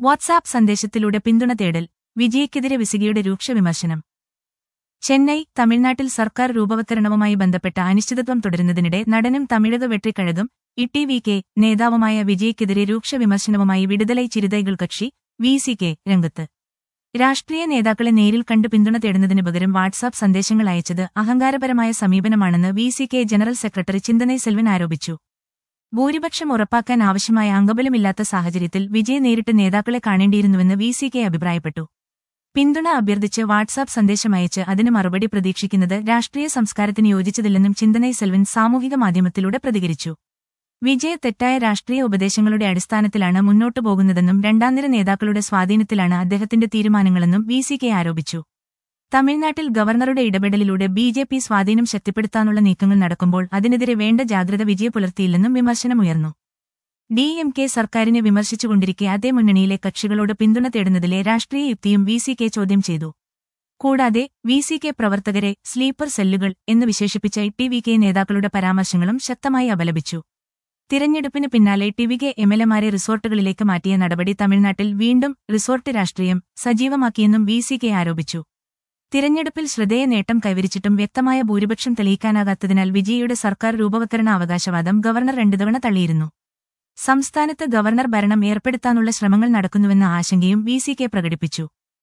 WhatsApp സന്ദേശത്തിലൂടെ പിന്തുണ തേടൽ വിജയ്ക്കെതിരെ വിസികയുടെ രൂക്ഷ വിമർശനം ചെന്നൈ തമിഴ്നാട്ടിൽ സർക്കാർ രൂപവത്കരണവുമായി ബന്ധപ്പെട്ട അനിശ്ചിതത്വം തുടരുന്നതിനിടെ നടനും തമിഴക വെട്രിക്കഴകും ഇ വി കെ നേതാവുമായ വിജയ്ക്കെതിരെ രൂക്ഷ വിമർശനവുമായി വിടുതലൈ ചിരുതൈകൾ കക്ഷി വി സി കെ രംഗത്ത് രാഷ്ട്രീയ നേതാക്കളെ നേരിൽ കണ്ട് പിന്തുണ തേടുന്നതിനു പകരം വാട്സാപ്പ് സന്ദേശങ്ങൾ അയച്ചത് അഹങ്കാരപരമായ സമീപനമാണെന്ന് V C K general secretary Chinthanai Selvan ആരോപിച്ചു ഭൂരിപക്ഷം ഉറപ്പാക്കാൻ ആവശ്യമായ അംഗബലമില്ലാത്ത സാഹചര്യത്തിൽ വിജയ് നേരിട്ട് നേതാക്കളെ കാണേണ്ടിയിരുന്നുവെന്ന് വി സി കെ അഭിപ്രായപ്പെട്ടു പിന്തുണ അഭ്യർത്ഥിച്ച് വാട്സാപ്പ് സന്ദേശമയച്ച് അതിന് മറുപടി പ്രതീക്ഷിക്കുന്നത് രാഷ്ട്രീയ സംസ്കാരത്തിന് യോജിച്ചതില്ലെന്നും ചിന്തനൈ സെൽവൻ സാമൂഹിക മാധ്യമത്തിലൂടെ പ്രതികരിച്ചു വിജയ് തെറ്റായ രാഷ്ട്രീയ ഉപദേശങ്ങളുടെ അടിസ്ഥാനത്തിലാണ് മുന്നോട്ടു പോകുന്നതെന്നും രണ്ടാംനിര നേതാക്കളുടെ സ്വാധീനത്തിലാണ് അദ്ദേഹത്തിന്റെ തീരുമാനങ്ങളെന്നും വി സി കെ ആരോപിച്ചു തമിഴ്നാട്ടിൽ ഗവർണറുടെ ഇടപെടലിലൂടെ ബി ജെ പി സ്വാധീനം ശക്തിപ്പെടുത്താനുള്ള നീക്കങ്ങൾ നടക്കുമ്പോൾ അതിനെതിരെ വേണ്ട ജാഗ്രത വിജയ പുലർത്തിയില്ലെന്നും വിമർശനമുയർന്നു ഡി എം കെ സർക്കാരിനെ വിമർശിച്ചുകൊണ്ടിരിക്കെ അതേ മുന്നണിയിലെ കക്ഷികളോട് പിന്തുണ തേടുന്നതിലെ രാഷ്ട്രീയ യുക്തിയും വി സി കെ ചോദ്യം ചെയ്തു കൂടാതെ വി സി കെ പ്രവർത്തകരെ സ്ലീപ്പർ സെല്ലുകൾ എന്ന് വിശേഷിപ്പിച്ച ടി വി കെ നേതാക്കളുടെ പരാമർശങ്ങളും ശക്തമായി അപലപിച്ചു തിരഞ്ഞെടുപ്പിന് പിന്നാലെ ടി വി കെ എംഎൽഎമാരെ റിസോർട്ടുകളിലേക്ക് മാറ്റിയ നടപടി തമിഴ്നാട്ടിൽ വീണ്ടും റിസോർട്ട് രാഷ്ട്രീയം സജീവമാക്കിയെന്നും വി സി കെ ആരോപിച്ചു തിരഞ്ഞെടുപ്പിൽ ശ്രദ്ധേയ നേട്ടം കൈവരിച്ചിട്ടും വ്യക്തമായ ഭൂരിപക്ഷം തെളിയിക്കാനാകാത്തതിനാൽ വിജയിയുടെ സർക്കാർ രൂപവത്കരണ അവകാശവാദം ഗവർണർ രണ്ടു തവണ തള്ളിയിരുന്നു സംസ്ഥാനത്ത് ഗവർണർ ഭരണം ഏർപ്പെടുത്താനുള്ള ശ്രമങ്ങൾ നടക്കുന്നുവെന്ന ആശങ്കയും വി സി കെ പ്രകടിപ്പിച്ചു